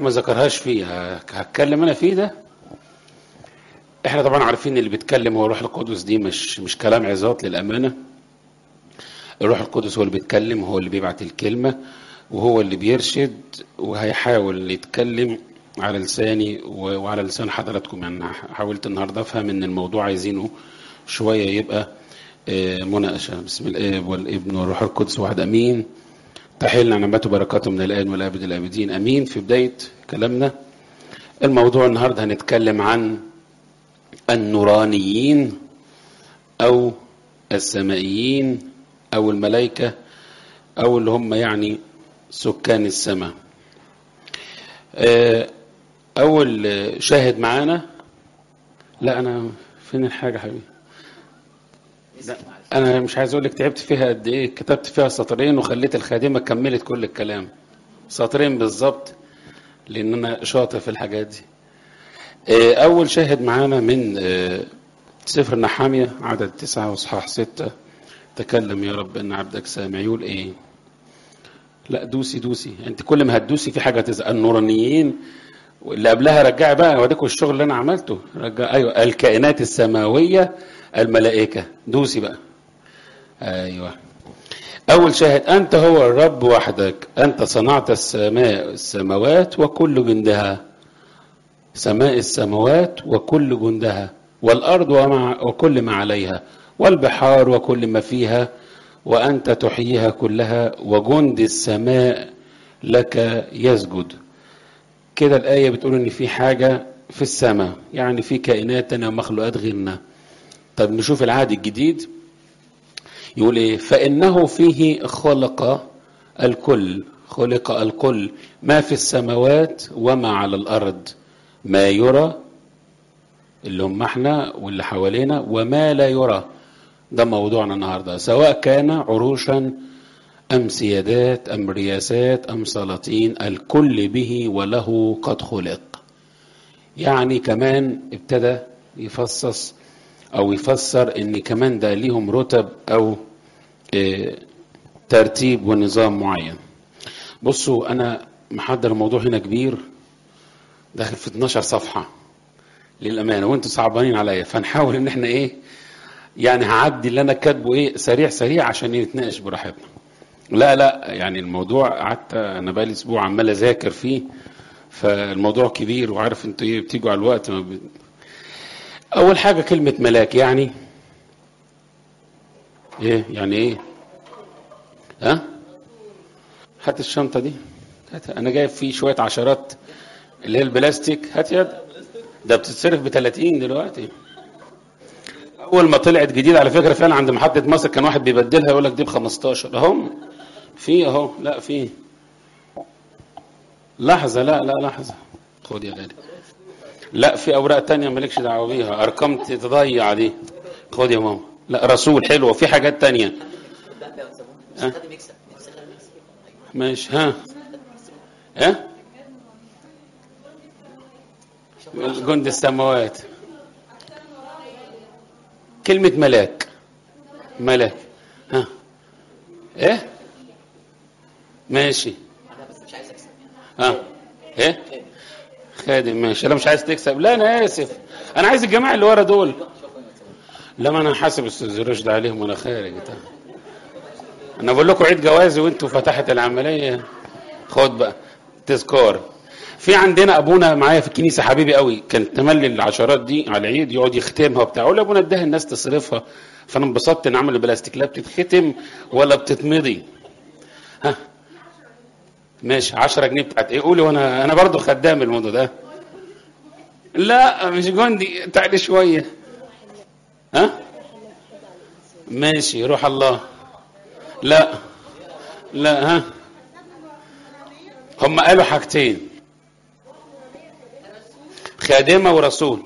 ما ذكرهاش فيه ه- هتكلم انا فيه ده احنا طبعا عارفين اللي بيتكلم هو الروح القدس دي مش مش كلام عظات للامانه الروح القدس هو اللي بيتكلم هو اللي بيبعت الكلمه وهو اللي بيرشد وهيحاول يتكلم على لساني و- وعلى لسان حضراتكم يعني حاولت النهارده افهم ان الموضوع عايزينه شويه يبقى آه، مناقشه بسم الاب والابن والروح القدس واحد امين تحلنا نعمته وبركاته من الان والابد الابدين امين في بدايه كلامنا الموضوع النهارده هنتكلم عن النورانيين او السمائيين او الملائكه او اللي هم يعني سكان السماء آه، اول آه، شاهد معانا لا انا فين الحاجه حبيبي لا انا مش عايز اقول لك تعبت فيها قد ايه كتبت فيها سطرين وخليت الخادمه كملت كل الكلام سطرين بالظبط لان انا شاطر في الحاجات دي آه، اول شاهد معانا من آه، سفر نحامية عدد تسعة واصحاح ستة تكلم يا رب ان عبدك سامع يقول ايه لا دوسي دوسي انت كل ما هتدوسي في حاجه تزق النورانيين واللي قبلها رجعي بقى اوريكم الشغل اللي انا عملته رجع ايوه الكائنات السماويه الملائكه دوسي بقى ايوه اول شاهد انت هو الرب وحدك انت صنعت السماء السماوات وكل جندها سماء السماوات وكل جندها والارض ومع وكل ما عليها والبحار وكل ما فيها وانت تحييها كلها وجند السماء لك يسجد كده الايه بتقول ان في حاجه في السماء يعني في كائنات تانية ومخلوقات غيرنا طب نشوف العهد الجديد يقول ايه فانه فيه خلق الكل خلق الكل ما في السماوات وما على الارض ما يرى اللي هم احنا واللي حوالينا وما لا يرى ده موضوعنا النهارده سواء كان عروشا ام سيادات ام رياسات ام سلاطين الكل به وله قد خلق يعني كمان ابتدى يفصص او يفسر ان كمان ده ليهم رتب او اه ترتيب ونظام معين بصوا انا محضر الموضوع هنا كبير داخل في 12 صفحه للامانه وانتوا صعبانين عليا فنحاول ان احنا ايه يعني هعدي اللي انا كاتبه ايه سريع سريع عشان نتناقش براحتنا لا لا يعني الموضوع قعدت انا بقالي اسبوع عمال اذاكر فيه فالموضوع كبير وعارف انتوا ايه بتيجوا على الوقت ما ب... اول حاجه كلمه ملاك يعني ايه يعني ايه ها هات الشنطه دي هات انا جايب فيه شويه عشرات اللي هي البلاستيك هات يد ده بتتصرف ب 30 دلوقتي اول ما طلعت جديد على فكره فعلا عند محطه مصر كان واحد بيبدلها يقول لك دي ب 15 اهو في اهو لا في لحظه لا لا لحظه خد يا غالي لا في اوراق تانية مالكش دعوه بيها ارقام تضيع دي خد يا ماما لا رسول حلوه في حاجات تانية أه؟ ماشي ها ها جند السماوات كلمة ملاك ملاك ها ايه ماشي ها ايه خادم ماشي انا مش عايز تكسب لا انا اسف انا عايز الجماعه اللي ورا دول لا ما انا حاسب استاذ رشد عليهم وانا خارج انا بقول لكم عيد جوازي وانتوا فتحت العمليه خد بقى تذكار في عندنا ابونا معايا في الكنيسه حبيبي قوي كان تملي العشرات دي على العيد يقعد يختمها وبتاع اقول ابونا اداها الناس تصرفها فانا انبسطت ان عمل بلاستيك لا بتتختم ولا بتتمضي ها ماشي 10 جنيه بتاعت ايه قولي وانا انا برضو خدام الموضوع ده لا مش جندي تعالي شويه ها ماشي روح الله لا لا ها هم قالوا حاجتين خادمة ورسول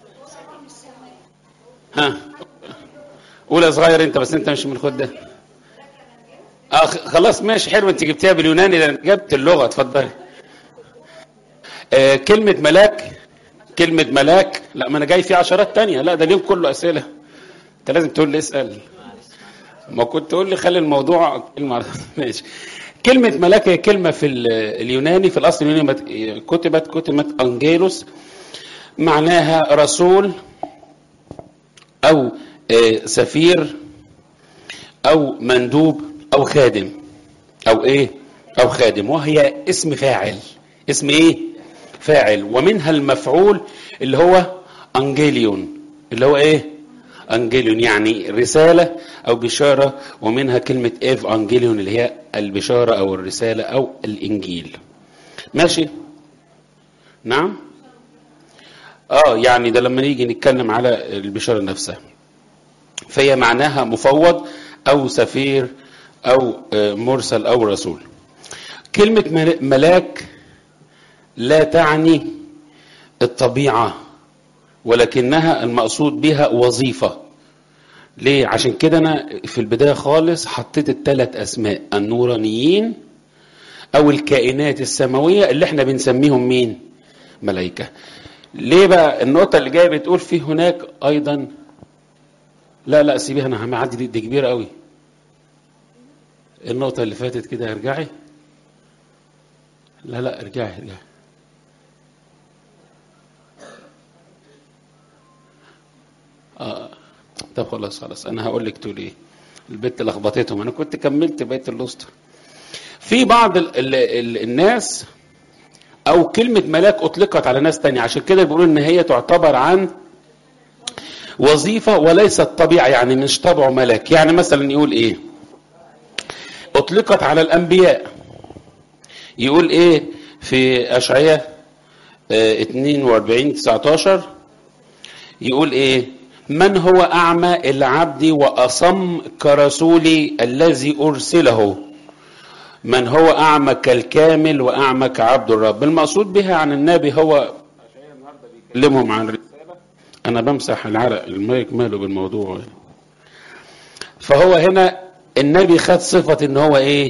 ها قول يا صغير انت بس انت مش من الخد ده اه خلاص ماشي حلو انت جبتيها باليوناني ده جبت اللغة اتفضلي آه كلمة ملاك كلمة ملاك لا ما انا جاي فيه عشرات تانية لا ده اليوم كله اسئلة انت لازم تقول لي اسأل ما كنت تقول لي خلي الموضوع كلمة ماشي كلمة ملاك هي كلمة في ال- اليوناني في الأصل اليوناني مت- كتبت كتبت أنجيلوس معناها رسول أو آه، سفير أو مندوب أو خادم أو إيه أو خادم وهي اسم فاعل اسم إيه فاعل ومنها المفعول اللي هو أنجيليون اللي هو إيه أنجيليون يعني رسالة أو بشارة ومنها كلمة إيف أنجيليون اللي هي البشارة أو الرسالة أو الإنجيل ماشي نعم اه يعني ده لما نيجي نتكلم على البشارة نفسها فهي معناها مفوض أو سفير أو آه، مرسل أو رسول كلمة مل- ملاك لا تعني الطبيعة ولكنها المقصود بها وظيفة ليه؟ عشان كده أنا في البداية خالص حطيت الثلاث أسماء النورانيين أو الكائنات السماوية اللي احنا بنسميهم مين؟ ملائكة. ليه بقى النقطة اللي جاية بتقول في هناك أيضا لا لا سيبيها أنا هعدي دي, دي كبيرة قوي. النقطة اللي فاتت كده ارجعي. لا لا ارجعي ارجعي. آه. طب خلاص خلاص انا هقول لك تقول ايه البت لخبطتهم انا كنت كملت بيت الاسطى في بعض ال ال ال الناس او كلمه ملاك اطلقت على ناس تانية عشان كده بيقولوا ان هي تعتبر عن وظيفه وليست طبيعه يعني مش طبعه ملاك يعني مثلا يقول ايه اطلقت على الانبياء يقول ايه في اشعياء آه، 42 19 يقول ايه من هو اعمى العبد واصم كرسولي الذي ارسله من هو اعمى كالكامل واعمى كعبد الرب المقصود بها عن النبي هو كلمهم عن رسالة انا بمسح العرق المايك ماله بالموضوع فهو هنا النبي خد صفة ان هو ايه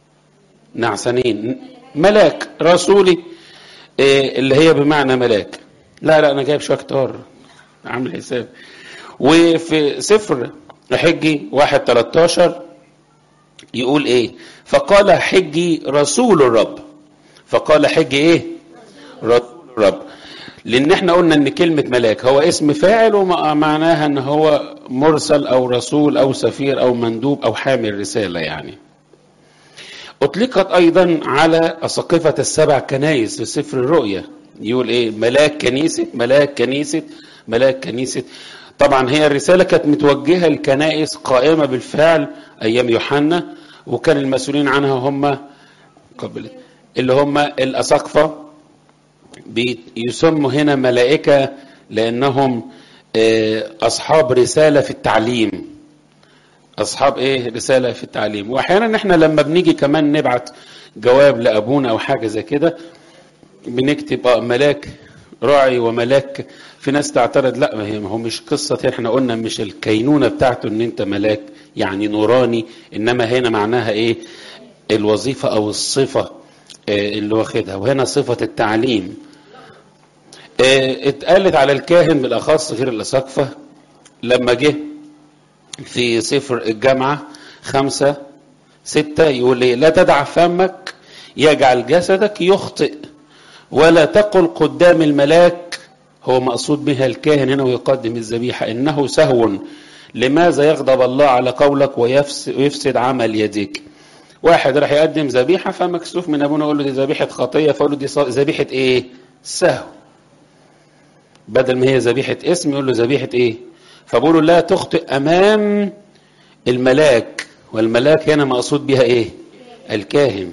نعسانين ملاك رسولي إيه اللي هي بمعنى ملاك لا لا انا جايب شويه كتار عامل حساب وفي سفر حجي واحد 13 يقول ايه فقال حجي رسول الرب فقال حجي ايه رسول الرب لان احنا قلنا ان كلمة ملاك هو اسم فاعل ومعناها ان هو مرسل او رسول او سفير او مندوب او حامل رسالة يعني اطلقت ايضا على اساقفة السبع كنايس في سفر الرؤيا يقول ايه ملاك كنيسة ملاك كنيسة ملاك كنيسة طبعا هي الرسالة كانت متوجهة لكنائس قائمة بالفعل ايام يوحنا وكان المسؤولين عنها هم قبل اللي هم الاساقفة بيسموا هنا ملائكة لانهم آه، اصحاب رسالة في التعليم اصحاب ايه رساله في التعليم واحيانا احنا لما بنيجي كمان نبعت جواب لابونا او حاجه زي كده بنكتب اه ملاك راعي وملاك في ناس تعترض لا ما هي ما هو مش قصه احنا قلنا مش الكينونه بتاعته ان انت ملاك يعني نوراني انما هنا معناها ايه الوظيفه او الصفه آه، اللي واخدها وهنا صفه التعليم آه، اتقالت على الكاهن بالاخص غير الاساقفه لما جه في سفر الجامعة خمسة ستة يقول ايه لا تدع فمك يجعل جسدك يخطئ ولا تقل قدام الملاك هو مقصود بها الكاهن هنا ويقدم الذبيحة إنه سهو لماذا يغضب الله على قولك ويفس- ويفسد عمل يديك واحد راح يقدم ذبيحة فمكسوف من أبونا يقول له دي ذبيحة خطية فيقول له دي ص- ذبيحة إيه؟ سهو بدل ما هي ذبيحة اسم يقول له ذبيحة إيه؟ فبقولوا لا تخطئ أمام الملاك والملاك هنا مقصود بها إيه؟ الكاهن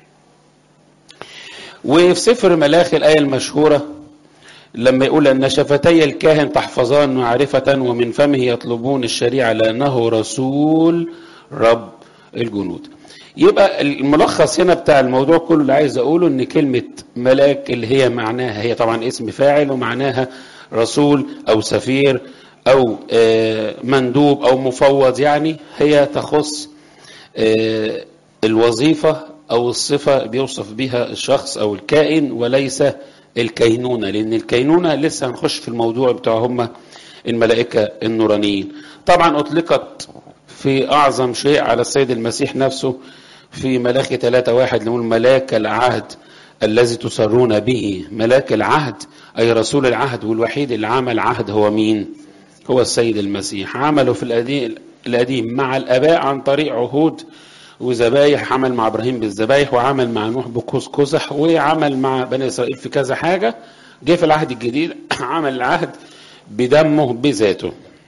وفي سفر ملاخي الآية المشهورة لما يقول أن شفتي الكاهن تحفظان معرفة ومن فمه يطلبون الشريعة لأنه رسول رب الجنود يبقى الملخص هنا بتاع الموضوع كله اللي عايز أقوله أن كلمة ملاك اللي هي معناها هي طبعا اسم فاعل ومعناها رسول أو سفير أو آه، مندوب أو مفوض يعني هي تخص آه، الوظيفة أو الصفة بيوصف بها الشخص أو الكائن وليس الكينونة لأن الكينونة لسه هنخش في الموضوع بتاع هم الملائكة النورانيين طبعا أطلقت في أعظم شيء على السيد المسيح نفسه في ملاخي ثلاثة واحد نقول ملاك العهد الذي تصرون به ملاك العهد أي رسول العهد والوحيد اللي عمل عهد هو مين هو السيد المسيح عمله في القديم, القديم مع الآباء عن طريق عهود وذبايح عمل مع إبراهيم بالذبايح وعمل مع نوح بقوس قزح وعمل مع بني إسرائيل في كذا حاجة جه في العهد الجديد عمل العهد بدمه بذاته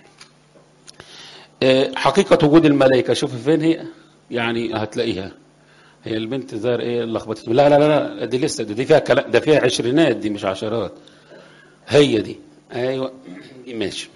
حقيقة وجود الملائكة شوف فين هي يعني هتلاقيها هي البنت زار ايه لخبطت لا لا لا دي لسه دي, دي فيها كلام ده فيها عشرينات دي مش عشرات هي دي ايوه دي ماشي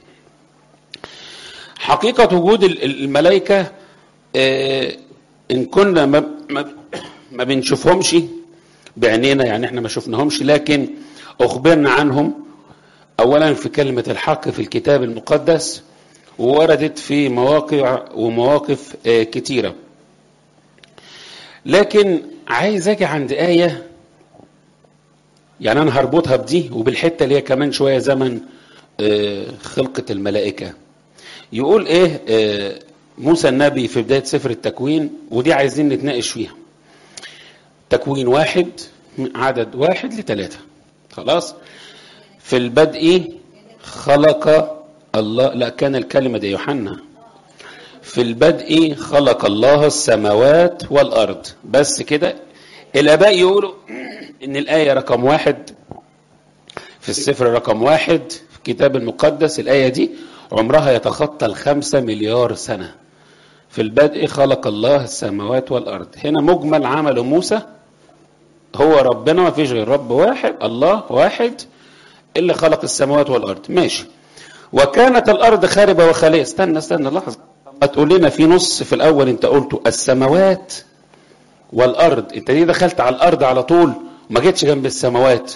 حقيقة وجود الملائكة اه ان كنا ما, ما, ما بنشوفهمش بعينينا يعني احنا ما شفناهمش لكن اخبرنا عنهم اولا في كلمة الحق في الكتاب المقدس ووردت في مواقع ومواقف اه كتيره لكن عايز اجي عند آية يعني أنا هربطها بدي وبالحتة اللي هي كمان شوية زمن خلقة الملائكة يقول إيه موسى النبي في بداية سفر التكوين ودي عايزين نتناقش فيها تكوين واحد عدد واحد لثلاثة خلاص في البدء خلق الله لا كان الكلمة دي يوحنا في البدء خلق الله السماوات والأرض بس كده الآباء يقولوا إن الآية رقم واحد في السفر رقم واحد في الكتاب المقدس الآية دي عمرها يتخطى الخمسة مليار سنة في البدء خلق الله السماوات والأرض هنا مجمل عمل موسى هو ربنا ما فيش غير رب واحد الله واحد اللي خلق السماوات والأرض ماشي وكانت الأرض خاربة وخالية استنى استنى لحظة تقول لنا في نص في الاول انت قلته السماوات والارض انت ليه دخلت على الارض على طول وما جيتش جنب السماوات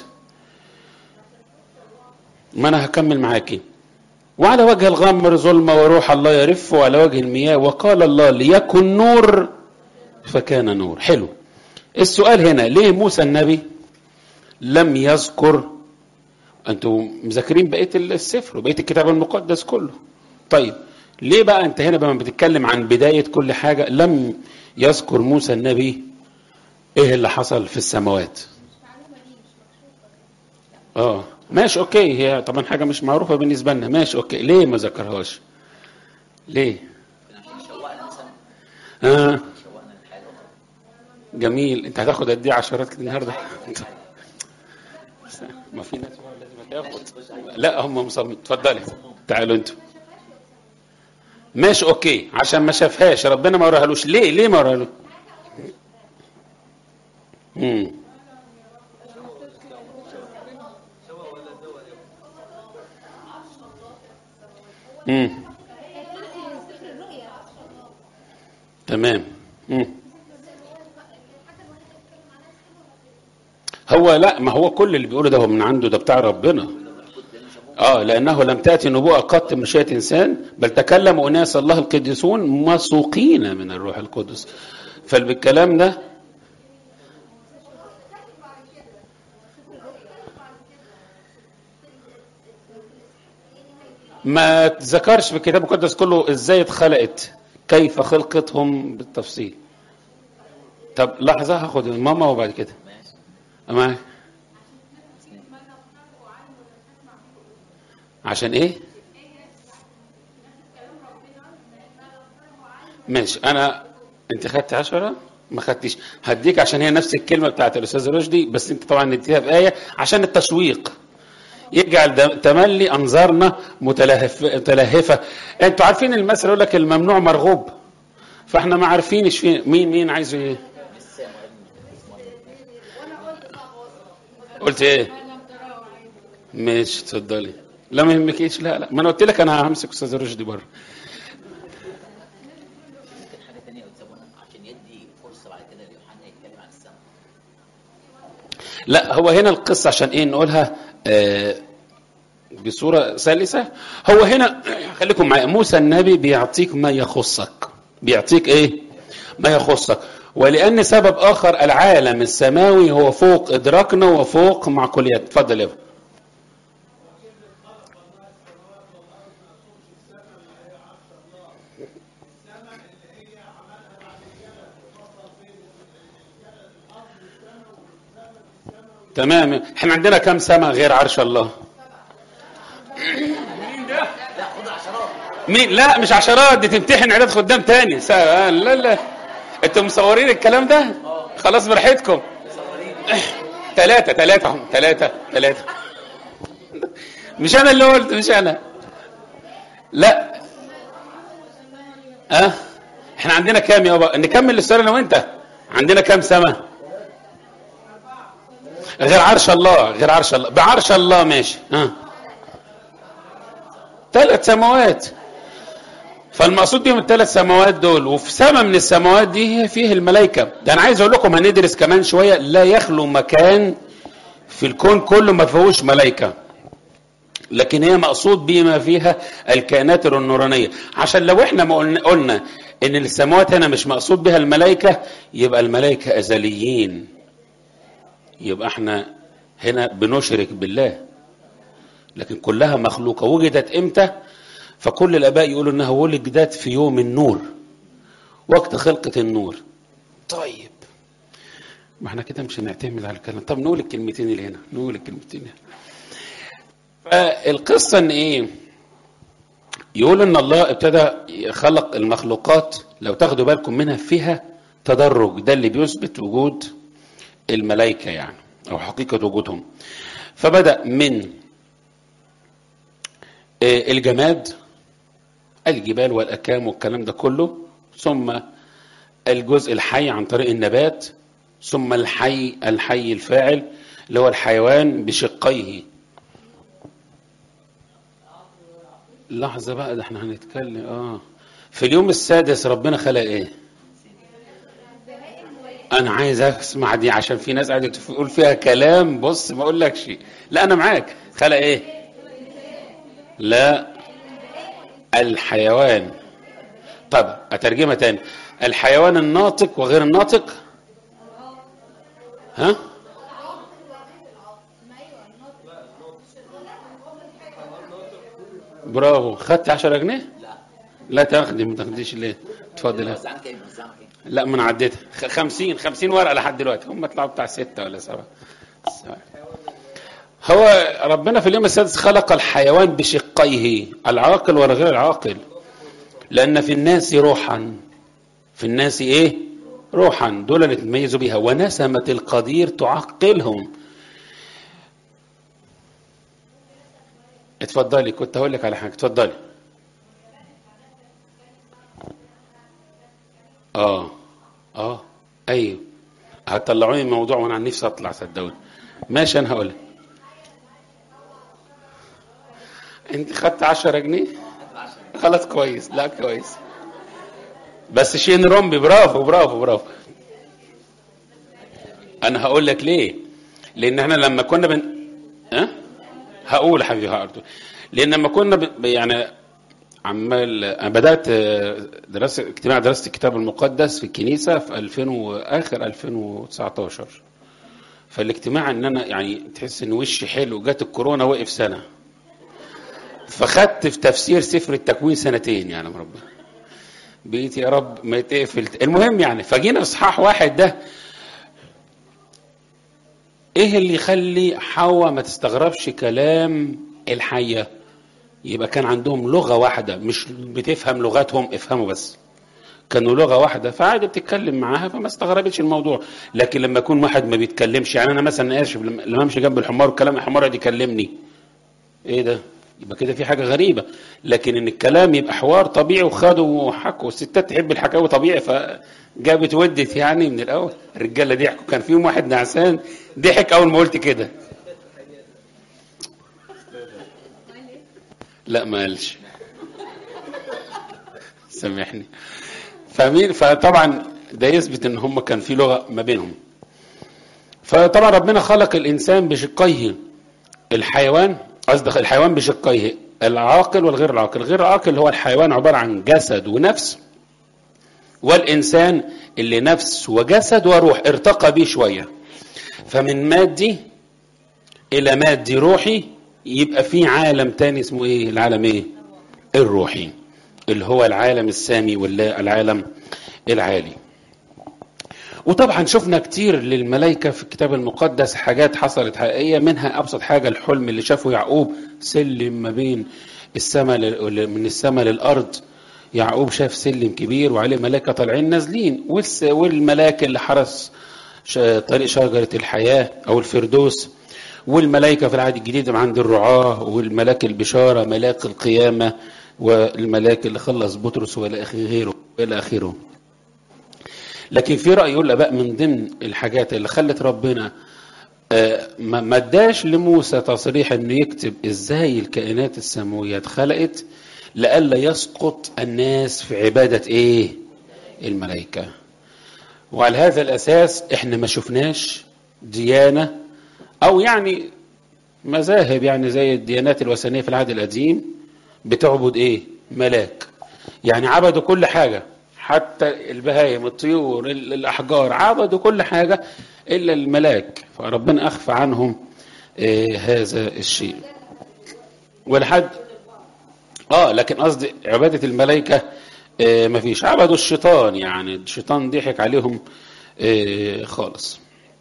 ما انا هكمل معاكي وعلى وجه الغمر ظلمة وروح الله يرف وعلى وجه المياه وقال الله ليكن نور فكان نور حلو السؤال هنا ليه موسى النبي لم يذكر انتوا مذاكرين بقيه السفر وبقيه الكتاب المقدس كله طيب ليه بقى انت هنا لما بتتكلم عن بداية كل حاجة لم يذكر موسى النبي ايه اللي حصل في السماوات اه ماشي اوكي هي طبعا حاجة مش معروفة بالنسبة لنا ماشي اوكي ليه ما ذكرهاش ليه اه جميل انت هتاخد قد ايه عشرات كده النهارده ما في ناس لازم تاخد لا هم مصممين اتفضلي تعالوا انتوا ماشي اوكي عشان ما شافهاش ربنا ما وراهالوش ليه ليه ما وراهالوش امم امم تمام امم هو لا ما هو كل اللي بيقوله ده هو من عنده ده بتاع ربنا اه لانه لم تاتي نبوءه قط من مشيئه انسان بل تكلم اناس الله القديسون مسوقين من الروح القدس فالكلام ده ما تذكرش في الكتاب المقدس كله ازاي اتخلقت كيف خلقتهم بالتفصيل طب لحظه هاخد ماما وبعد كده معاك عشان ايه ماشي انا انت خدت عشرة ما خدتش هديك عشان هي نفس الكلمه بتاعت الاستاذ رشدي بس انت طبعا نديها بايه عشان التشويق يجعل تملي انظارنا متلهف متلهفه انتوا عارفين المثل يقول لك الممنوع مرغوب فاحنا ما عارفينش فين مين مين عايز ايه قلت ايه ماشي اتفضلي لا ما يهمكيش لا لا ما انا قلت لك انا همسك استاذ رشدي بره لا هو هنا القصة عشان ايه نقولها آه بصورة سلسة هو هنا خليكم معايا موسى النبي بيعطيك ما يخصك بيعطيك ايه ما يخصك ولأن سبب آخر العالم السماوي هو فوق إدراكنا وفوق معقوليات اتفضل يا تمام احنا عندنا كم سماء غير عرش الله مين لا مش عشرات دي تمتحن عدد خدام تاني سا... لا لا انتوا مصورين الكلام ده خلاص براحتكم ثلاثة ثلاثة هم ثلاثة ثلاثة مش أنا اللي قلت مش أنا لا أه احنا عندنا كام يابا نكمل السؤال أنا وأنت عندنا كام سما غير عرش الله غير عرش الله بعرش الله ماشي ها ثلاث سماوات فالمقصود بيهم الثلاث سماوات دول وفي سماء من السماوات دي فيه الملائكه ده انا عايز اقول لكم هندرس كمان شويه لا يخلو مكان في الكون كله ما فيهوش ملائكه لكن هي مقصود بما فيها الكائنات النورانيه عشان لو احنا ما قلنا, قلنا ان السماوات هنا مش مقصود بها الملائكه يبقى الملائكه ازليين يبقى احنا هنا بنشرك بالله لكن كلها مخلوقه وجدت امتى فكل الاباء يقولوا انها ولدت في يوم النور وقت خلقه النور طيب ما احنا كده مش هنعتمد على الكلام طب نقول الكلمتين اللي هنا نقول الكلمتين هنا فالقصه ان ايه يقول ان الله ابتدى خلق المخلوقات لو تاخدوا بالكم منها فيها تدرج ده اللي بيثبت وجود الملائكه يعني او حقيقه وجودهم فبدا من الجماد الجبال والاكام والكلام ده كله ثم الجزء الحي عن طريق النبات ثم الحي الحي الفاعل اللي هو الحيوان بشقيه لحظة بقى ده احنا هنتكلم اه في اليوم السادس ربنا خلق ايه انا عايز اسمع دي عشان في ناس قاعده تقول فيها كلام بص ما اقولكش لا انا معاك خلق ايه لا الحيوان طب اترجمها تاني الحيوان الناطق وغير الناطق ها برافو خدت 10 جنيه لا تاخدي ما تاخديش ليه اتفضل لا ما انا عديتها 50 50 ورقه لحد دلوقتي هم طلعوا بتاع ستة ولا سبعة هو ربنا في اليوم السادس خلق الحيوان بشقيه العاقل والغير العاقل لأن في الناس روحا في الناس إيه روحا دول اللي تميزوا بها ونسمة القدير تعقلهم اتفضلي كنت هقول لك على حاجة اتفضلي اه اه ايوه هتطلعوني من الموضوع وانا عن نفسي اطلع صدقوني ماشي انا هقول انت خدت 10 جنيه خلاص كويس لا كويس بس شين رمبي برافو برافو برافو انا هقول لك ليه لان احنا لما كنا بن أه؟ هقول يا حبيبي هقول لان لما كنا ب... يعني عمال انا بدات دراسه اجتماع دراسه الكتاب المقدس في الكنيسه في 2000 واخر 2019 فالاجتماع ان انا يعني تحس ان وشي حلو جت الكورونا وقف سنه فخدت في تفسير سفر التكوين سنتين يعني ربنا بقيت يا رب ما يتقفل المهم يعني فجينا اصحاح واحد ده ايه اللي يخلي حواء ما تستغربش كلام الحيه يبقى كان عندهم لغه واحده مش بتفهم لغتهم افهموا بس كانوا لغه واحده فعادي بتتكلم معاها فما استغربتش الموضوع لكن لما يكون واحد ما بيتكلمش يعني انا مثلا اسف لما امشي جنب الحمار والكلام الحمار يقعد يكلمني ايه ده يبقى كده في حاجه غريبه لكن ان الكلام يبقى حوار طبيعي وخدوا وحكوا والستات تحب الحكاوي طبيعي فجابت ودت يعني من الاول الرجاله ضحكوا كان فيهم واحد نعسان ضحك اول ما قلت كده لا ما قالش سامحني فاهمين فطبعا ده يثبت ان هم كان في لغه ما بينهم فطبعا ربنا خلق الانسان بشقيه الحيوان قصدي الحيوان بشقيه العاقل والغير العاقل الغير العاقل هو الحيوان عباره عن جسد ونفس والانسان اللي نفس وجسد وروح ارتقى بيه شويه فمن مادي الى مادي روحي يبقى في عالم تاني اسمه ايه العالم ايه الروحي اللي هو العالم السامي ولا العالم العالي وطبعا شفنا كتير للملائكة في الكتاب المقدس حاجات حصلت حقيقية منها أبسط حاجة الحلم اللي شافه يعقوب سلم ما بين السماء لل- من السماء للأرض يعقوب شاف سلم كبير وعليه ملائكة طالعين نازلين والس- والملاك اللي حرس ش- طريق شجرة الحياة أو الفردوس والملائكة في العهد الجديد عند الرعاة والملاك البشارة ملاك القيامة والملاك اللي خلص بطرس وإلى آخره وإلى آخره لكن في رأي يقول بقى من ضمن الحاجات اللي خلت ربنا آه، ما ما اداش لموسى تصريح انه يكتب ازاي الكائنات السماويه اتخلقت لئلا يسقط الناس في عباده ايه الملائكه وعلى هذا الاساس احنا ما شفناش ديانه او يعني مذاهب يعني زي الديانات الوثنيه في العهد القديم بتعبد ايه ملاك يعني عبدوا كل حاجه حتى البهايم الطيور ال- الاحجار عبدوا كل حاجه الا الملاك فربنا اخفى عنهم آه هذا الشيء ولحد اه لكن قصدي عباده الملائكه آه مفيش عبدوا الشيطان يعني الشيطان ضحك عليهم آه خالص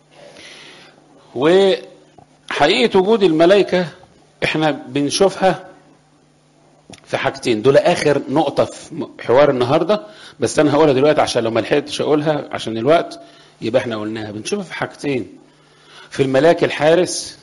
وحقيقه وجود الملائكه احنا بنشوفها في حاجتين دول اخر نقطه في م- حوار النهارده بس انا هقولها دلوقتي عشان لو ما لحقتش اقولها عشان الوقت يبقى احنا قلناها بنشوفها في حاجتين في الملاك الحارس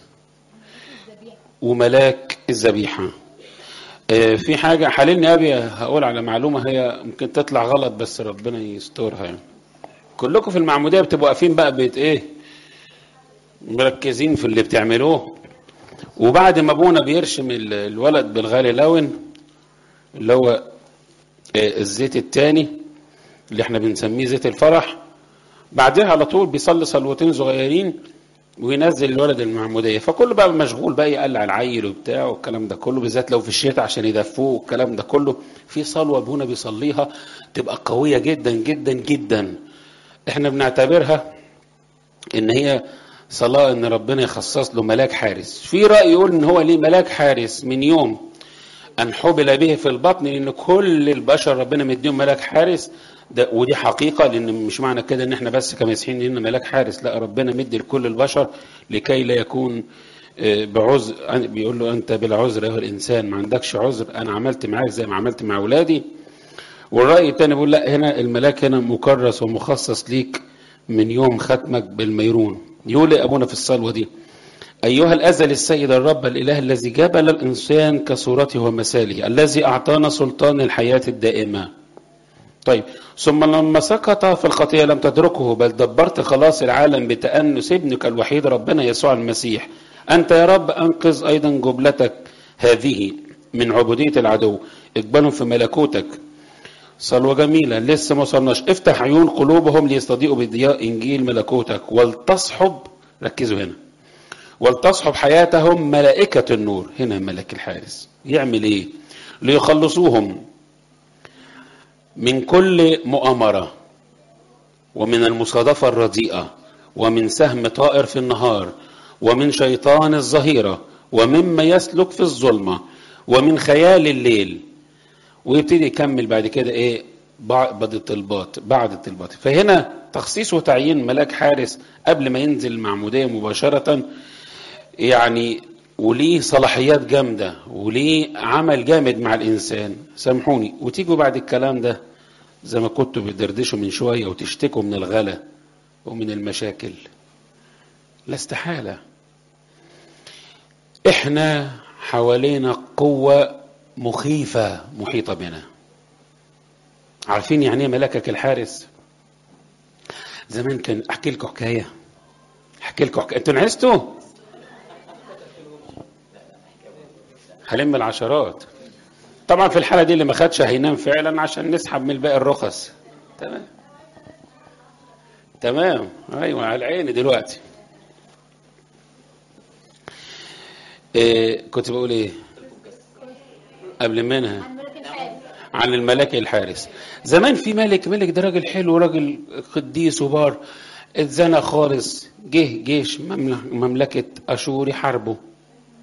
وملاك الذبيحه آه، في حاجه حللني ابي هقول على معلومه هي ممكن تطلع غلط بس ربنا يسترها يعني كلكم في المعموديه بتبقوا واقفين بقى بيت ايه مركزين في اللي بتعملوه وبعد ما ابونا بيرشم ال- الولد بالغالي لون اللي هو آه، الزيت التاني اللي احنا بنسميه زيت الفرح بعدها على طول بيصلي صلوتين صغيرين وينزل الولد المعموديه فكله بقى مشغول بقى يقلع العيل وبتاع والكلام ده كله بالذات لو في الشتاء عشان يدفوه والكلام ده كله في صلوه ابونا بيصليها تبقى قويه جدا جدا جدا احنا بنعتبرها ان هي صلاه ان ربنا يخصص له ملاك حارس في راي يقول ان هو ليه ملاك حارس من يوم ان حبل به في البطن لان كل البشر ربنا مديهم ملاك حارس ده ودي حقيقه لان مش معنى كده ان احنا بس كمسيحيين لنا ملاك حارس لا ربنا مدي لكل البشر لكي لا يكون آه، بعذر بيقول له انت بلا عذر ايها الانسان ما عندكش عذر انا عملت معاك زي ما عملت مع اولادي والراي الثاني بيقول لا هنا الملاك هنا مكرس ومخصص ليك من يوم ختمك بالميرون يقول إيه ابونا في الصلوه دي أيها الأزل السيد الرب الإله الذي جبل الإنسان كصورته ومثاله الذي أعطانا سلطان الحياة الدائمة طيب ثم لما سقط في الخطية لم تتركه بل دبرت خلاص العالم بتأنس ابنك الوحيد ربنا يسوع المسيح أنت يا رب أنقذ أيضا جبلتك هذه من عبودية العدو اقبلهم في ملكوتك صلوة جميلة لسه ما وصلناش افتح عيون قلوبهم ليستضيئوا بضياء إنجيل ملكوتك ولتصحب ركزوا هنا ولتصحب حياتهم ملائكة النور هنا ملك الحارس يعمل ايه ليخلصوهم من كل مؤامرة ومن المصادفة الرديئة ومن سهم طائر في النهار ومن شيطان الظهيرة ومما يسلك في الظلمة ومن خيال الليل ويبتدي يكمل بعد كده ايه بعض الطلبات بعد الطلبات فهنا تخصيص وتعيين ملاك حارس قبل ما ينزل المعمودية مباشرة يعني وليه صلاحيات جامدة وليه عمل جامد مع الإنسان سامحوني وتيجوا بعد الكلام ده زي ما كنتوا بتدردشوا من شوية وتشتكوا من الغلا ومن المشاكل لا استحالة احنا حوالينا قوة مخيفة محيطة بنا عارفين يعني ايه ملكك الحارس زمان كان احكي لكم حكايه احكي لكم حكايه انتوا نعستوا هلم العشرات طبعا في الحاله دي اللي ما خدش هينام فعلا عشان نسحب من الباقي الرخص تمام تمام ايوه على عيني دلوقتي إيه كنت بقول ايه قبل منها عن الملاك الحارس زمان في ملك ملك ده راجل حلو راجل قديس وبار اتزنى خالص جه جيش مملكة أشور يحاربه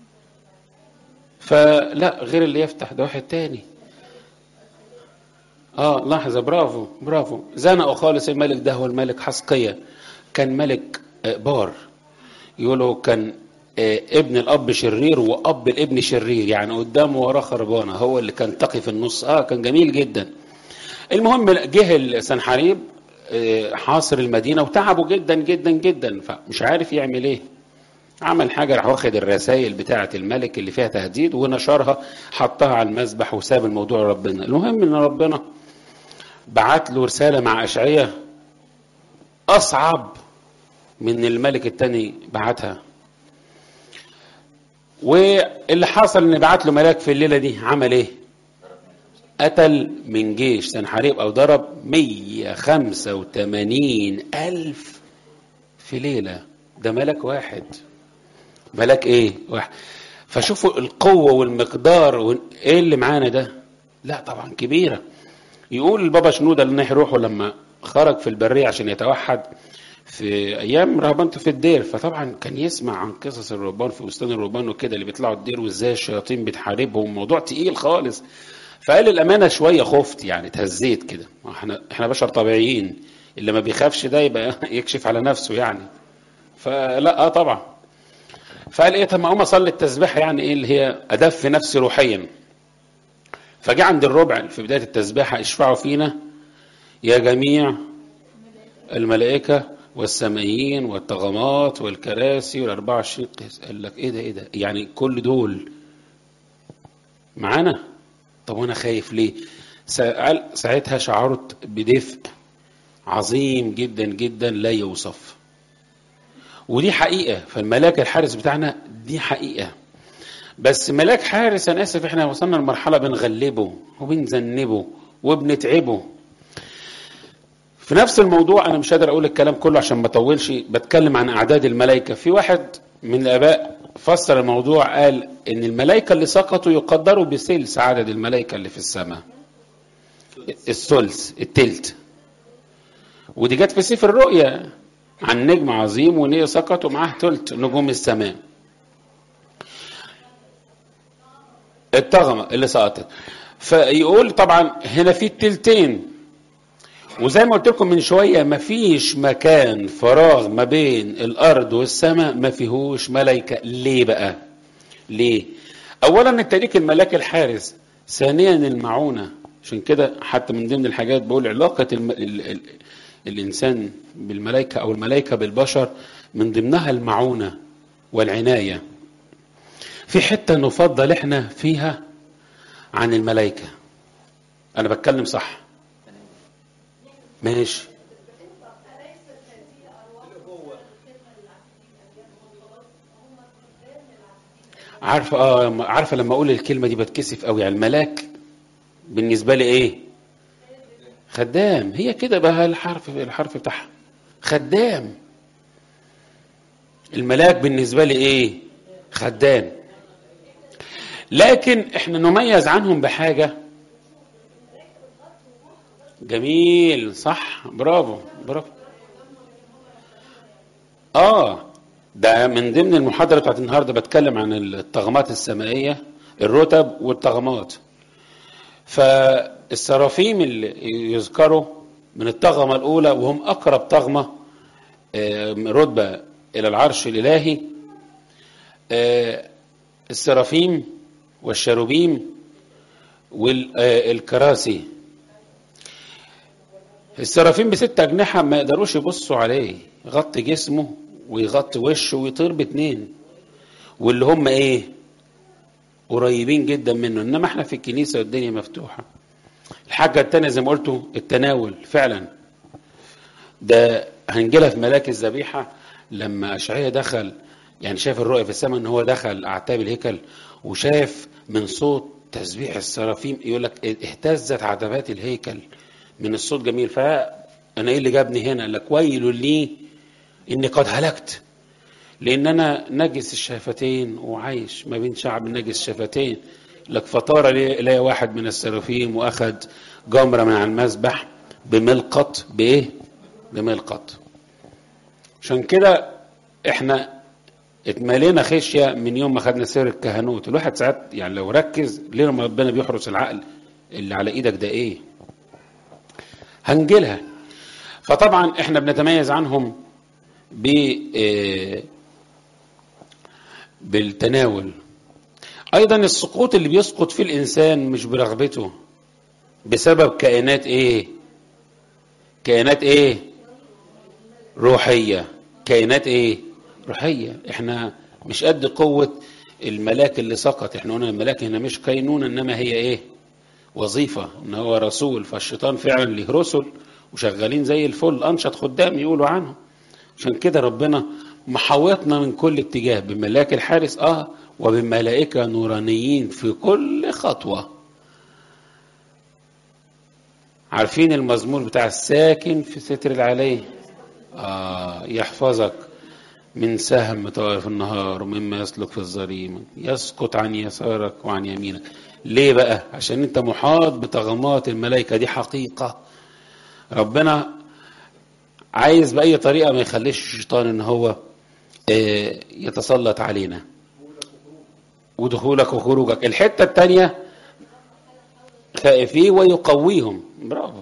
فلا غير اللي يفتح ده واحد تاني اه لحظة برافو برافو زنقوا خالص الملك ده هو الملك حسقية كان ملك آه، بار يقولوا كان آه، ابن الاب شرير واب الابن شرير يعني قدامه وراه خربانه هو اللي كان تقي في النص اه كان جميل جدا المهم جه سنحريب آه، حاصر المدينه وتعبوا جدا جدا جدا فمش عارف يعمل ايه عمل حاجه راح واخد الرسائل بتاعه الملك اللي فيها تهديد ونشرها حطها على المذبح وساب الموضوع لربنا المهم ان ربنا بعت له رساله مع اشعياء اصعب من الملك التاني بعتها واللي حصل ان بعت له ملاك في الليله دي عمل ايه قتل من جيش سنحريب او ضرب 185 الف في ليله ده ملك واحد ملك ايه واحد فشوفوا القوه والمقدار وايه اللي معانا ده لا طبعا كبيره يقول البابا شنوده اللي يروحوا لما خرج في البريه عشان يتوحد في ايام رهبنته في الدير فطبعا كان يسمع عن قصص الرهبان في بستان الرهبان وكده اللي بيطلعوا الدير وازاي الشياطين بتحاربهم موضوع تقيل خالص فقال الامانه شويه خفت يعني اتهزيت كده احنا احنا بشر طبيعيين اللي ما بيخافش ده يبقى يكشف على نفسه يعني فلا اه طبعا فقال ايه طب ما اقوم اصلي التسبيحه يعني ايه اللي هي ادفي نفسي روحيا فجاء عند الربع في بدايه التسبيحه اشفعوا فينا يا جميع الملائكه والسمائيين والطغمات والكراسي والأربعة وعشرين قيس قال لك إيه ده إيه ده يعني كل دول معانا طب وأنا خايف ليه ساعتها شعرت بدفء عظيم جدا جدا لا يوصف ودي حقيقة فالملاك الحارس بتاعنا دي حقيقة بس ملاك حارس أنا آسف إحنا وصلنا لمرحلة بنغلبه وبنذنبه وبنتعبه في نفس الموضوع انا مش قادر اقول الكلام كله عشان ما اطولش بتكلم عن اعداد الملائكه في واحد من الاباء فسر الموضوع قال ان الملائكه اللي سقطوا يقدروا بثلث عدد الملائكه اللي في السماء الثلث التلت ودي جت في سفر الرؤيا عن نجم عظيم ونيه سقط ومعاه ثلث نجوم السماء الطغمه اللي سقطت فيقول طبعا هنا في التلتين وزي ما قلت لكم من شوية مفيش مكان فراغ ما بين الأرض والسماء ما فيهوش ملائكة ليه بقى ليه أولا التاريخ الملاك الحارس ثانيا المعونة عشان كده حتى من ضمن الحاجات بقول علاقة الم... ال... ال... الإنسان بالملائكة أو الملائكة بالبشر من ضمنها المعونة والعناية في حتة نفضل احنا فيها عن الملائكة أنا بتكلم صح ماشي عارفه اه عارفه لما اقول الكلمه دي بتكسف قوي على الملاك بالنسبه لي ايه خدام هي كده بقى الحرف الحرف بتاعها خدام الملاك بالنسبه لي ايه خدام لكن احنا نميز عنهم بحاجه جميل صح برافو برافو اه ده من ضمن المحاضرة بتاعت النهاردة بتكلم عن الطغمات السمائية الرتب والطغمات فالسرافيم اللي يذكروا من الطغمة الأولى وهم أقرب طغمة رتبة إلى العرش الإلهي السرافيم والشروبيم والكراسي السرافين بست أجنحة ما يقدروش يبصوا عليه يغطي جسمه ويغطي وشه ويطير باتنين واللي هم ايه قريبين جدا منه انما احنا في الكنيسة والدنيا مفتوحة الحاجة التانية زي ما قلتوا التناول فعلا ده هنجيلها في ملاك الذبيحة لما أشعية دخل يعني شاف الرؤية في السماء ان هو دخل أعتاب الهيكل وشاف من صوت تسبيح السرافيم يقول لك اهتزت عتبات الهيكل من الصوت جميل فانا ايه اللي جابني هنا قال لك ويل لي اني قد هلكت لان انا نجس الشفتين وعايش ما بين شعب نجس الشفتين لك فطار لي واحد من السرافيم واخد جمره من على المذبح بملقط بايه بملقط عشان كده احنا اتملينا خشيه من يوم ما خدنا سير الكهنوت الواحد ساعات يعني لو ركز ليه لما ربنا بيحرس العقل اللي على ايدك ده ايه هنجيلها فطبعا احنا بنتميز عنهم ب آه، بالتناول ايضا السقوط اللي بيسقط فيه الانسان مش برغبته بسبب كائنات ايه كائنات ايه روحيه كائنات ايه روحيه احنا مش قد قوه الملاك اللي سقط احنا قلنا الملاك هنا مش كينونه انما هي ايه وظيفه ان هو رسول فالشيطان فعلا له رسل وشغالين زي الفل انشط خدام يقولوا عنهم عشان كده ربنا محاوطنا من كل اتجاه بملاك الحارس اه وبملائكه نورانيين في كل خطوه عارفين المزمور بتاع الساكن في ستر العلي آه يحفظك من سهم طائر في النهار ومما يسلك في الظليم يسقط عن يسارك وعن يمينك ليه بقى عشان انت محاط بطغمات الملائكه دي حقيقه ربنا عايز باي طريقه ما يخليش الشيطان ان هو آه، يتسلط علينا ودخولك وخروجك الحته الثانيه خائفيه ويقويهم برافو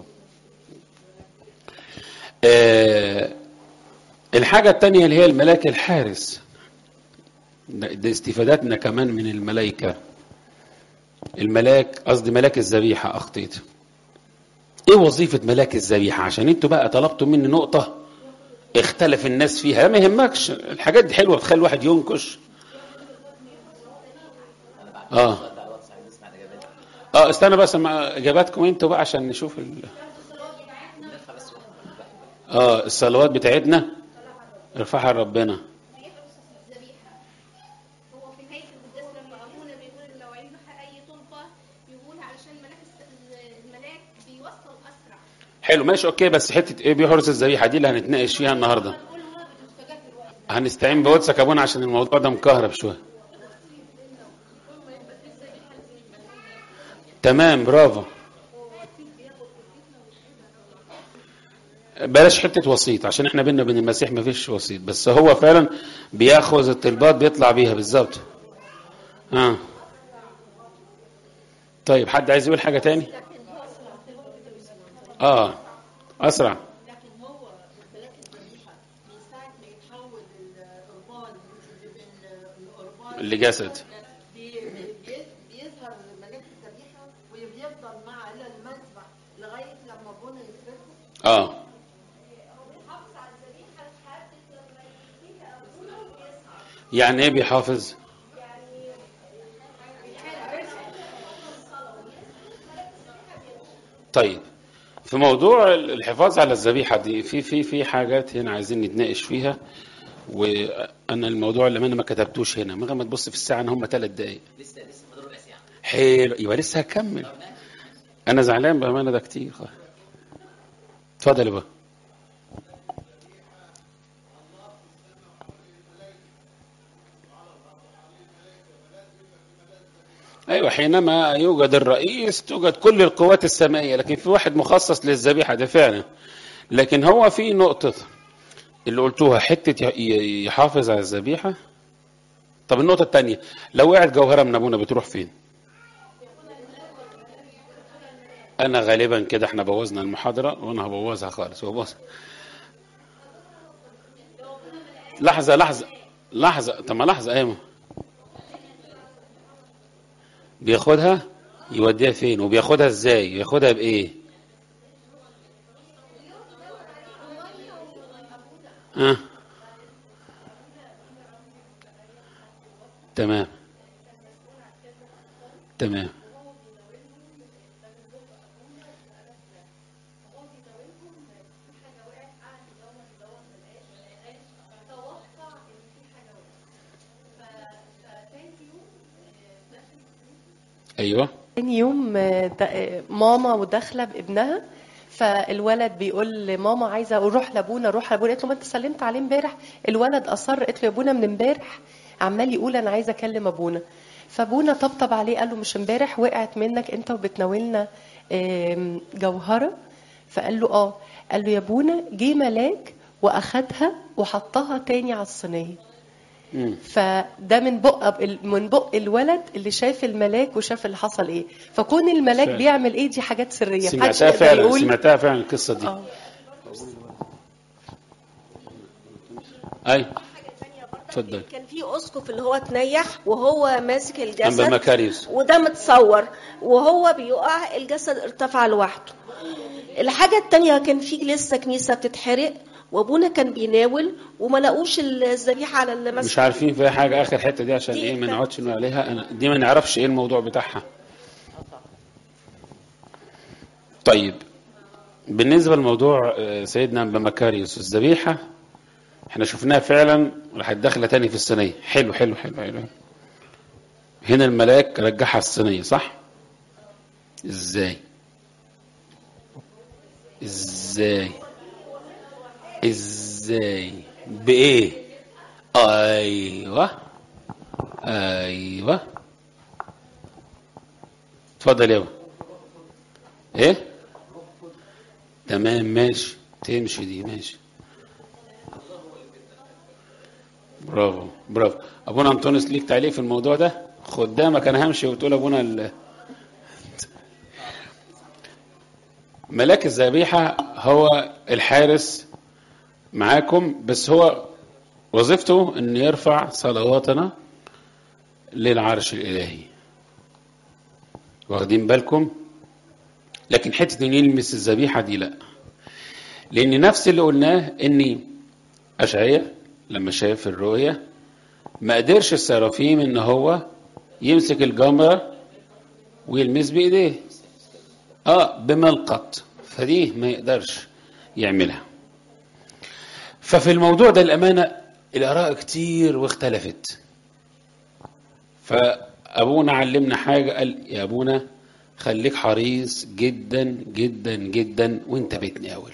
آه، الحاجة التانية اللي هي الملاك الحارس ده ده استفادتنا كمان من الملائكة الملاك قصدي ملاك الذبيحة أخطيت إيه وظيفة ملاك الذبيحة عشان أنتوا بقى طلبتوا مني نقطة اختلف الناس فيها ما يهمكش الحاجات دي حلوة بتخلي الواحد ينكش اه اه استنى بس مع اجاباتكم انتوا بقى عشان نشوف ال... اه الصلوات بتاعتنا ارفعها لربنا هو في نهاية القداس لما أبونا بيقول لو عنده أي طلبة يقول علشان ملاك الس- الملاك بيوصل أسرع حلو ماشي اوكي بس حته ايه بيحرس الذبيحه دي اللي هنتناقش فيها النهارده نقول هو بتستجاب دلوقتي هنستعين بواتسك ابونا عشان الموضوع ده مكهرب شويه تمام برافو بلاش حته وسيط عشان احنا بينا وبين المسيح ما فيش وسيط بس هو فعلا بياخذ الطلبات بيطلع بيها بالظبط اه طيب حد عايز يقول حاجه تاني اه اسرع لكن هو ملاك الذبيحه من ساعه ما يتحول القربان من القربان لجسد بي- بي- بيظهر ملاك الذبيحه وبيفضل معه الى المذبح لغايه لما ابونا يفرقه اه بيحافظ على الذبيحة لحد لما يديها أبونا ويصعد يعني ايه بيحافظ طيب في موضوع الحفاظ على الذبيحه دي في في في حاجات هنا عايزين نتناقش فيها وانا الموضوع اللي انا ما كتبتوش هنا من غير ما تبص في الساعه ان هم ثلاث دقائق لسه لسه فاضل ربع ساعة حلو يبقى لسه هكمل انا زعلان بامانه ده كتير اتفضل بقى ايوه حينما يوجد الرئيس توجد كل القوات السمائيه لكن في واحد مخصص للذبيحه ده فعلا لكن هو في نقطه اللي قلتوها حته ي- ي- يحافظ على الذبيحه طب النقطه الثانيه لو وقعت جوهره من ابونا بتروح فين انا غالبا كده احنا بوظنا المحاضره وانا هبوظها خالص وبوظ لحظه لحظه لحظه طب ما لحظه ايوه بياخدها يوديها فين وبياخدها ازاي ياخدها بايه ها تمام تمام ايوه تاني يوم آه، د- آه، ماما وداخله بابنها فالولد بيقول لماما عايزه اروح لابونا اروح لابونا قالت له ما انت سلمت عليه امبارح الولد اصر قالت له يا ابونا من امبارح عمال يقول انا عايزه اكلم ابونا فابونا طبطب عليه قال له مش امبارح وقعت منك انت وبتناولنا آم، جوهره فقال له اه قال له يا ابونا جه ملاك واخدها وحطها تاني على الصينيه مم. فده من بق من بق الولد اللي شاف الملاك وشاف اللي حصل ايه فكون الملاك فعلا. بيعمل ايه دي حاجات سريه محدش سمعتها يقدر فعلا يقول سمعتها فعلا القصه دي اه اي اتفضل كان في اسقف اللي هو اتنيح وهو ماسك أنبا الجسد مكاريوس وده متصور وهو بيقع الجسد ارتفع لوحده الحاجة التانية كان في لسه كنيسة بتتحرق وابونا كان بيناول وما لقوش الذبيحة على مش المسجد عارفين فيها حاجه اخر حته دي عشان دي ايه ما كانت- نقعدش نقول عليها أنا دي ما نعرفش ايه الموضوع بتاعها طيب بالنسبه لموضوع آه، سيدنا أنبا مكاريوس الذبيحه احنا شفناها فعلا راحت داخله تاني في الصينيه حلو حلو حلو حلو هنا الملاك رجعها الصينيه صح ازاي ازاي ازاي بايه ايوه ايوه اتفضل يابا ايه تمام ماشي تمشي دي ماشي برافو برافو ابونا انطونيوس ليك تعليق في الموضوع ده خدامك انا همشي وتقول ابونا ال... ملاك الذبيحه هو الحارس معاكم بس هو وظيفته ان يرفع صلواتنا للعرش الالهي واخدين بالكم لكن حته ان يلمس الذبيحه دي لا لان نفس اللي قلناه ان اشعياء لما شاف الرؤيه ما قدرش السرافيم ان هو يمسك الجمره ويلمس بايديه اه بملقط فدي ما يقدرش يعملها ففي الموضوع ده الأمانة الآراء كتير واختلفت فأبونا علمنا حاجة قال يا أبونا خليك حريص جدا جدا جدا وانت بتناول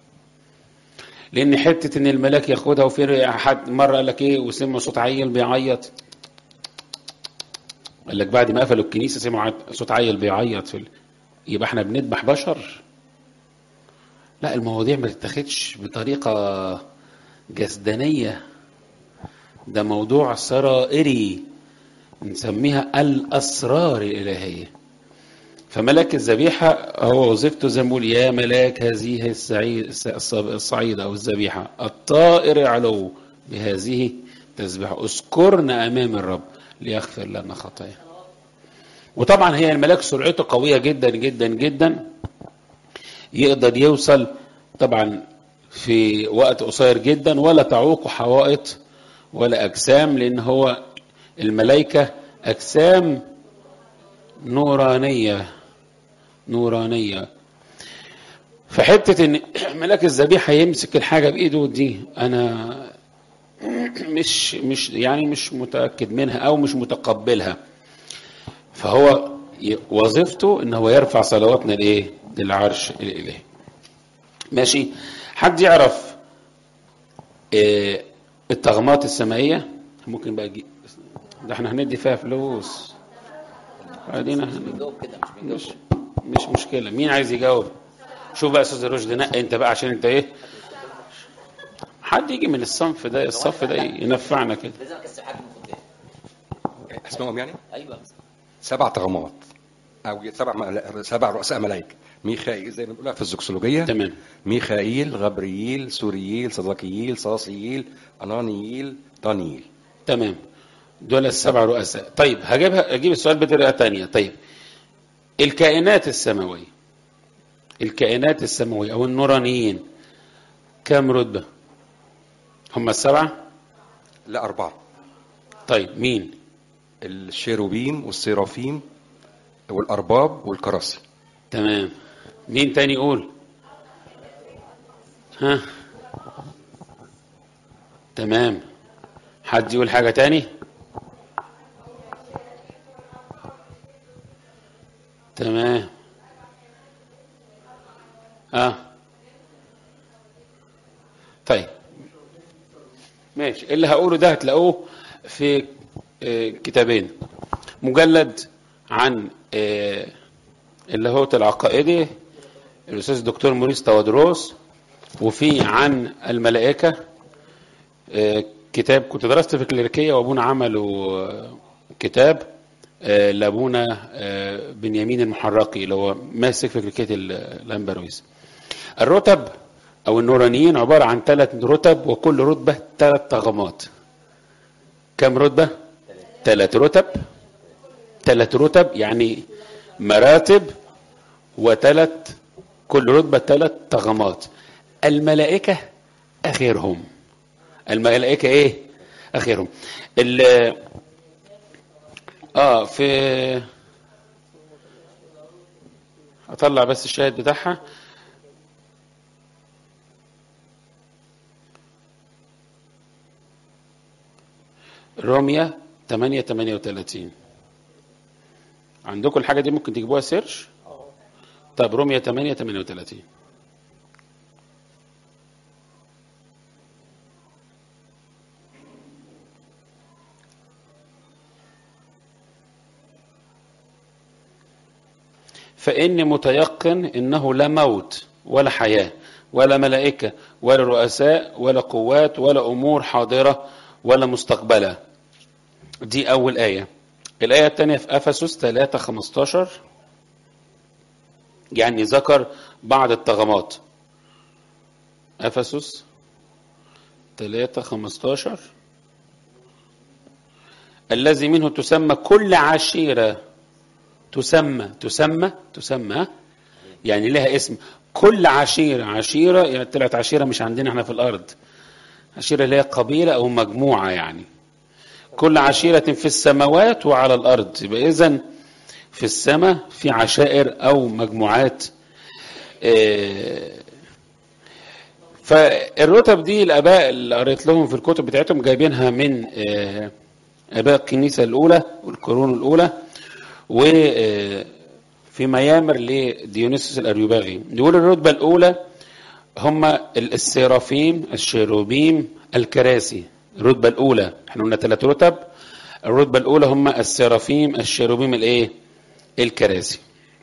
لأن حتة إن الملاك ياخدها وفي حد مرة قال لك إيه وسمع صوت عيل بيعيط قال لك بعد ما قفلوا الكنيسة سمعوا صوت عيل بيعيط في ال... يبقى احنا بنذبح بشر لا المواضيع ما تتاخدش بطريقة جسدانية ده موضوع سرائري نسميها الأسرار الإلهية فملاك الذبيحة هو وظيفته زي ما بيقول يا ملاك هذه السعيد الصعيدة أو الذبيحة الطائر علو بهذه تسبح اذكرنا أمام الرب ليغفر لنا خطايا وطبعا هي الملاك سرعته قوية جدا جدا جدا يقدر يوصل طبعا في وقت قصير جدا ولا تعوق حوائط ولا أجسام لأن هو الملائكة أجسام نورانية نورانية فحتة إن ملاك الذبيحة يمسك الحاجة بإيده دي أنا مش مش يعني مش متأكد منها أو مش متقبلها فهو وظيفته إن هو يرفع صلواتنا لإيه؟ للعرش الإلهي ماشي حد يعرف إيه الطغمات السمائية ممكن بقى جي... ده احنا هندي فيها فلوس بعدين مش مش مشكلة مين عايز يجاوب شوف بقى استاذ رشدي نقي انت بقى عشان انت ايه حد يجي من الصنف ده الصف ده ينفعنا كده لازم اكسر حاجه من قدام اسمهم يعني ايوه سبع طغمات او سبع ملا- سبع رؤساء ملائكه ميخائيل زي ما بنقولها في الزوكسولوجيه تمام ميخائيل غبرييل سورييل صدقييل صاصييل انانييل دانييل تمام دول السبع رؤساء طيب هجيبها اجيب السؤال بطريقه تانية طيب الكائنات السماويه الكائنات السماويه او النورانيين كم رتبه هم السبعه لا اربعه طيب مين الشيروبيم والسيرافيم والارباب والكراسي تمام مين تاني يقول ها تمام حد يقول حاجة تاني تمام اه طيب ماشي اللي هقوله ده هتلاقوه في آه، كتابين مجلد عن آه، اللاهوت العقائدي الاستاذ الدكتور موريس تودروس وفي عن الملائكه آه، كتاب كنت درست في الكليريكيه وابونا عملوا آه، كتاب آه، لابونا آه، بنيامين المحرقي اللي هو ماسك في كليريكيه ال- الامبرويز الرتب او النورانيين عباره عن ثلاث رتب وكل رتبه ثلاث طغمات كم رتبه ثلاث رتب ثلاث رتب يعني مراتب وثلاث كل رتبه ثلاث طغمات الملائكه اخرهم الملائكه ايه اخرهم ال اه في اطلع بس الشاهد بتاعها روميا 8 38 عندكم الحاجه دي ممكن تجيبوها سيرش طب روميا 8 38 فإني متيقن إنه لا موت ولا حياة ولا ملائكة ولا رؤساء ولا قوات ولا أمور حاضرة ولا مستقبلة دي أول آية الآية الثانية في أفسس 3 15 يعني ذكر بعض الطغمات أفسس 3 15 الذي منه تسمى كل عشيرة تسمى تسمى تسمى يعني لها اسم كل عشيرة عشيرة يعني طلعت عشيرة مش عندنا احنا في الأرض عشيرة اللي هي قبيلة أو مجموعة يعني كل عشيرة في السماوات وعلى الأرض يبقى إذن في السماء في عشائر أو مجموعات آه، فالرتب دي الآباء اللي قريت لهم في الكتب بتاعتهم جايبينها من آه، آباء الكنيسة الأولى والقرون الأولى وفي ميامر لديونيسوس الأريوباغي يقول الرتبة الأولى هم السيرافيم الشيروبيم الكراسي الرتبة الأولى احنا قلنا ثلاث رتب الرتبة الأولى هم السيرافيم الشيروبيم الإيه؟ الكراسي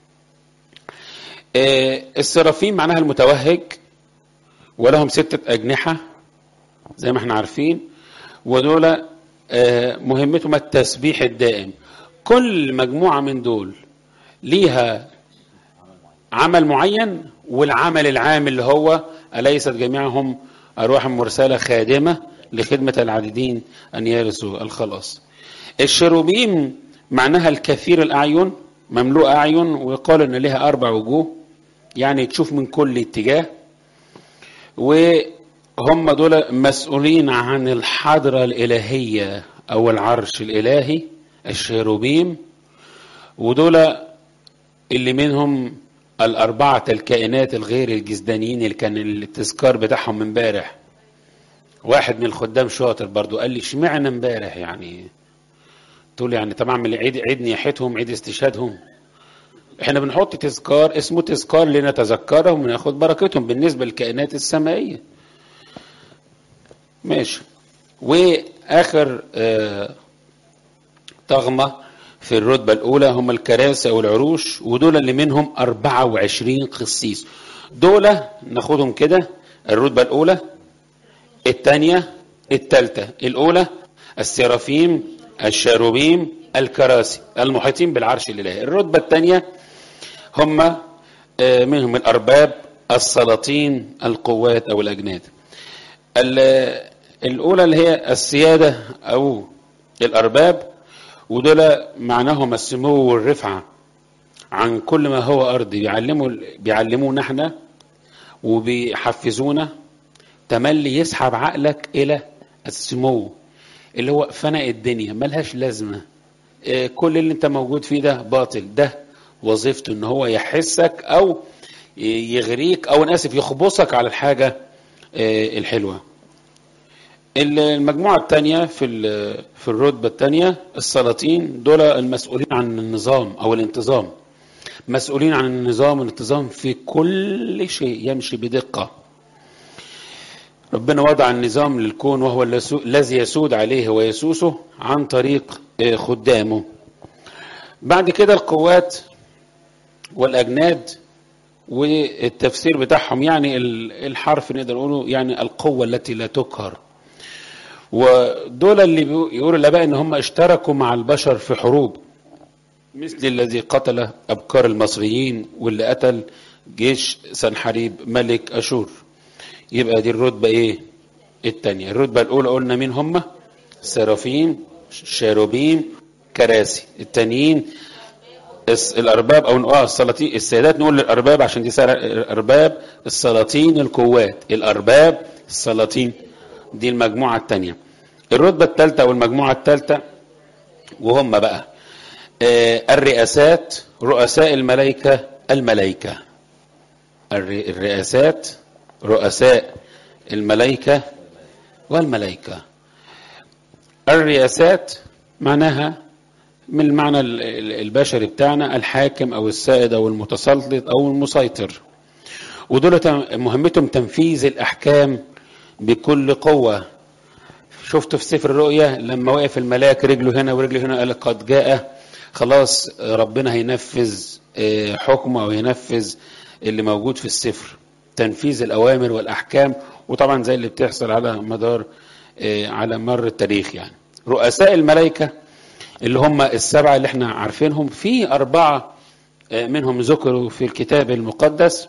آه، السيرافيم معناها المتوهج ولهم ستة أجنحة زي ما احنا عارفين ودول آه، مهمتهم التسبيح الدائم كل مجموعة من دول ليها عمل معين والعمل العام اللي هو أليست جميعهم أرواح مرسلة خادمة لخدمة العديدين أن يرثوا الخلاص الشروبيم معناها الكثير الأعين مملوء أعين ويقال أن لها أربع وجوه يعني تشوف من كل اتجاه وهم دول مسؤولين عن الحضرة الإلهية أو العرش الإلهي الشيروبيم ودول اللي منهم الأربعة الكائنات الغير الجسدانيين اللي كان التذكار بتاعهم امبارح واحد من الخدام شاطر برضو قال لي اشمعنى امبارح يعني تقول لي يعني طبعا من عيد عيد نياحتهم عيد استشهادهم احنا بنحط تذكار اسمه تذكار لنتذكرهم وناخد بركتهم بالنسبة للكائنات السمائية ماشي واخر آه طغمة في الرتبة الأولى هم الكراسي أو العروش ودول اللي منهم 24 قسيس دول ناخدهم كده الرتبة الأولى الثانية الثالثة الأولى السرافيم الشاروبيم الكراسي المحيطين بالعرش الإلهي الرتبة الثانية هم آه، منهم الأرباب السلاطين القوات أو الأجناد ال- الأولى اللي هي السيادة أو الأرباب ودول معناهم السمو والرفعة عن كل ما هو أرضي بيعلموا بيعلمونا احنا وبيحفزونا تملي يسحب عقلك إلى السمو اللي هو فناء الدنيا ملهاش لازمة آه، كل اللي انت موجود فيه ده باطل ده وظيفته ان هو يحسك او يغريك او انا اسف يخبصك على الحاجة آه، الحلوة المجموعة الثانية في ال- في الرتبة الثانية السلاطين دول المسؤولين عن النظام أو الانتظام مسؤولين عن النظام والانتظام في كل شيء يمشي بدقة ربنا وضع النظام للكون وهو اللسو- الذي يسود عليه ويسوسه عن طريق آه، خدامه بعد كده القوات والأجناد والتفسير بتاعهم يعني ال- الحرف نقدر نقوله يعني القوة التي لا تقهر ودول اللي بيقو- يقولوا الآباء إن هم اشتركوا مع البشر في حروب مثل الذي قتل أبكار المصريين واللي قتل جيش سنحريب ملك أشور يبقى دي الرتبة إيه؟ التانية الرتبة الأولى قلنا مين هم؟ سرافيم شاروبيم كراسي التانيين الس- الأرباب أو اه السلاطين السيدات نقول الأرباب عشان دي سر- الأرباب السلاطين القوات الأرباب السلاطين دي المجموعة التانية الرتبة الثالثة أو المجموعة الثالثة وهم بقى آه، الرئاسات رؤساء الملائكة الملائكة الر- الرئاسات رؤساء الملائكة والملائكة الرئاسات معناها من المعنى ال- ال- البشري بتاعنا الحاكم او السائد او المتسلط او المسيطر ودول تم- مهمتهم تنفيذ الاحكام بكل قوه شفت في سفر الرؤيا لما وقف الملاك رجله هنا ورجله هنا قال قد جاء خلاص ربنا هينفذ آه، حكمه او ينفذ اللي موجود في السفر تنفيذ الاوامر والاحكام وطبعا زي اللي بتحصل على مدار آه، على مر التاريخ يعني رؤساء الملائكه اللي هم السبعه اللي احنا عارفينهم في اربعه آه، منهم ذكروا في الكتاب المقدس